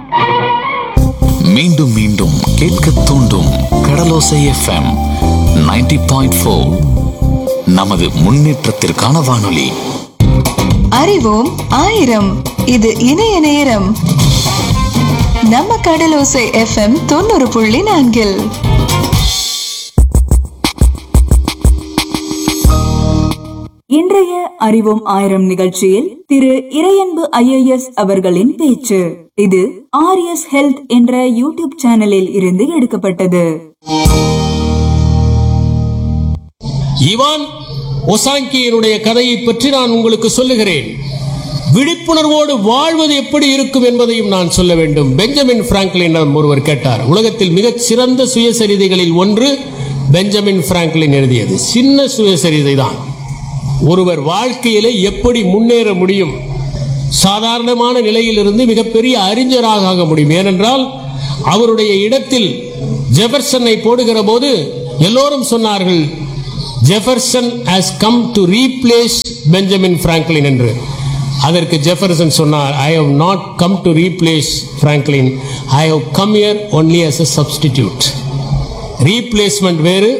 மீண்டும் மீண்டும் கேட்க தூண்டும் கடலோசை எஃப்எம் 90.4 பாயிண்ட் நமது முன்னேற்றத்திற்கான வானொலி அறிவோம் ஆயிரம் இது இணைய நேரம் நம்ம கடலோசை எஃப்எம் தொண்ணூறு புள்ளி நான்கில் இன்றைய அறிவோம் ஆயிரம் நிகழ்ச்சியில் திரு இறையன்பு ஐஏஎஸ் அவர்களின் பேச்சு இது ஆர்எஸ் ஹெல்த் என்ற யூடியூப் சேனலில் இருந்து எடுக்கப்பட்டது இவான் ஒசாங்கியனுடைய கதையை பற்றி நான் உங்களுக்கு சொல்லுகிறேன் விழிப்புணர்வோடு வாழ்வது எப்படி இருக்கும் என்பதையும் நான் சொல்ல வேண்டும் பெஞ்சமின் பிராங்க்லின் ஒருவர் கேட்டார் உலகத்தில் மிகச் சிறந்த சுயசரிதைகளில் ஒன்று பெஞ்சமின் பிராங்க்லின் எழுதியது சின்ன சுயசரிதை தான் ஒருவர் வாழ்க்கையிலே எப்படி முன்னேற முடியும் சாதாரணமான நிலையிலிருந்து மிகப்பெரிய அறிஞராக ஆக முடியும் ஏனென்றால் அவருடைய இடத்தில் ஜெபர்சனை போடுகிற போது எல்லோரும் சொன்னார்கள் Jefferson has come to replace Benjamin Franklin என்று அதற்கு ஜெஃபர்சன் சொன்னார் I have not come to replace Franklin I have come here only as a substitute replacement வேறு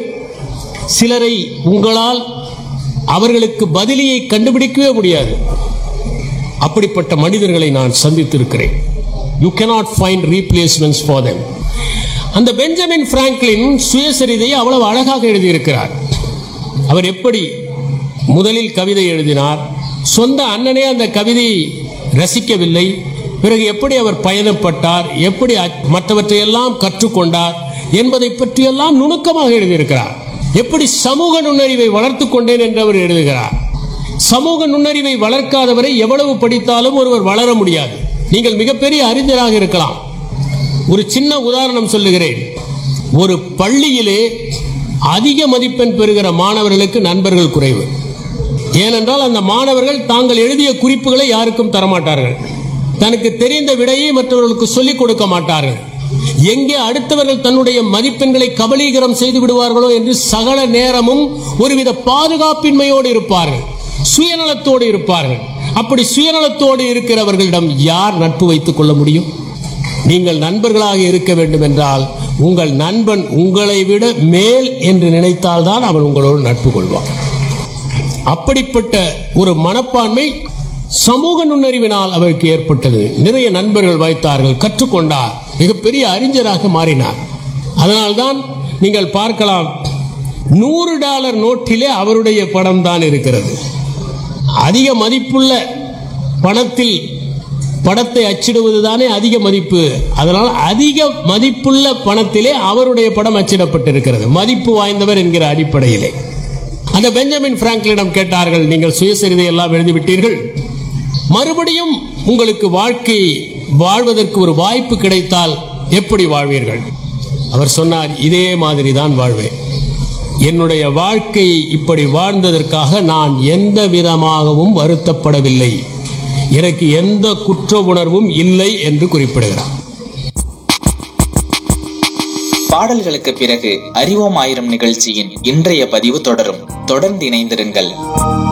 சிலரை உங்களால் அவர்களுக்கு பதிலியை கண்டுபிடிக்கவே முடியாது அப்படிப்பட்ட மனிதர்களை நான் சந்தித்திருக்கிறேன் you cannot find replacements for them அந்த பெஞ்சமின் பிராங்க்லின் சுயசரிதையை அவ்வளவு அழகாக எழுதியிருக்கிறார் அவர் எப்படி முதலில் கவிதை எழுதினார் சொந்த அண்ணனே அந்த கவிதையை ரசிக்கவில்லை பிறகு எப்படி அவர் பயணப்பட்டார் எப்படி அ- மற்றவற்றையெல்லாம் கற்றுக்கொண்டார் என்பதை பற்றியெல்லாம் நுணுக்கமாக எழுதியிருக்கிறார் எப்படி சமூக நுண்ணறிவை வளர்த்துக் கொண்டேன் என்று அவர் எழுதுகிறார் சமூக நுண்ணறிவை வளர்க்காதவரை எவ்வளவு படித்தாலும் ஒருவர் வளர முடியாது நீங்கள் மிகப்பெரிய அறிஞராக இருக்கலாம் ஒரு சின்ன உதாரணம் சொல்லுகிறேன் ஒரு பள்ளியிலே அதிக மதிப்பெண் பெறுகிற மாணவர்களுக்கு நண்பர்கள் குறைவு ஏனென்றால் அந்த மாணவர்கள் தாங்கள் எழுதிய குறிப்புகளை யாருக்கும் தரமாட்டார்கள் தனக்கு தெரிந்த விடையை மற்றவர்களுக்கு சொல்லிக் கொடுக்க மாட்டார்கள் எங்கே அடுத்தவர்கள் தன்னுடைய மதிப்பெண்களை கபலீகரம் செய்து விடுவார்களோ என்று சகல நேரமும் ஒருவித பாதுகாப்பின்மையோடு இருப்பார்கள் சுயநலத்தோடு இருப்பார்கள் அப்படி சுயநலத்தோடு இருக்கிறவர்களிடம் யார் நட்பு வைத்துக் கொள்ள முடியும் நீங்கள் நண்பர்களாக இருக்க வேண்டும் என்றால் உங்கள் நண்பன் உங்களை விட மேல் என்று நினைத்தால்தான் அவன் உங்களோடு நட்பு கொள்வான் அப்படிப்பட்ட ஒரு மனப்பான்மை சமூக நுண்ணறிவினால் அவருக்கு ஏற்பட்டது நிறைய நண்பர்கள் வைத்தார்கள் கற்றுக்கொண்டார் மிகப்பெரிய அறிஞராக மாறினார் அதனால்தான் நீங்கள் பார்க்கலாம் நூறு டாலர் நோட்டிலே அவருடைய படம் தான் இருக்கிறது அதிக மதிப்புள்ள பணத்தில் படத்தை அச்சிடுவது தானே அதிக மதிப்பு அதனால் அதிக மதிப்புள்ள பணத்திலே அவருடைய படம் அச்சிடப்பட்டிருக்கிறது மதிப்பு வாய்ந்தவர் என்கிற அடிப்படையிலே அந்த பெஞ்சமின் பிராங்க்லிடம் கேட்டார்கள் நீங்கள் சுயசரிதை எல்லாம் எழுதிவிட்டீர்கள் மறுபடியும் உங்களுக்கு வாழ்க்கை வாழ்வதற்கு ஒரு வாய்ப்பு கிடைத்தால் எப்படி வாழ்வீர்கள் அவர் சொன்னார் இதே மாதிரி தான் வாழ்வேன் என்னுடைய வாழ்க்கையை இப்படி வாழ்ந்ததற்காக நான் எந்த விதமாகவும் வருத்தப்படவில்லை எனக்கு எந்த குற்ற உணர்வும் இல்லை என்று குறிப்பிடுகிறார் பாடல்களுக்கு பிறகு அறிவோம் ஆயிரம் நிகழ்ச்சியின் இன்றைய பதிவு தொடரும் தொடர்ந்து இணைந்திருங்கள்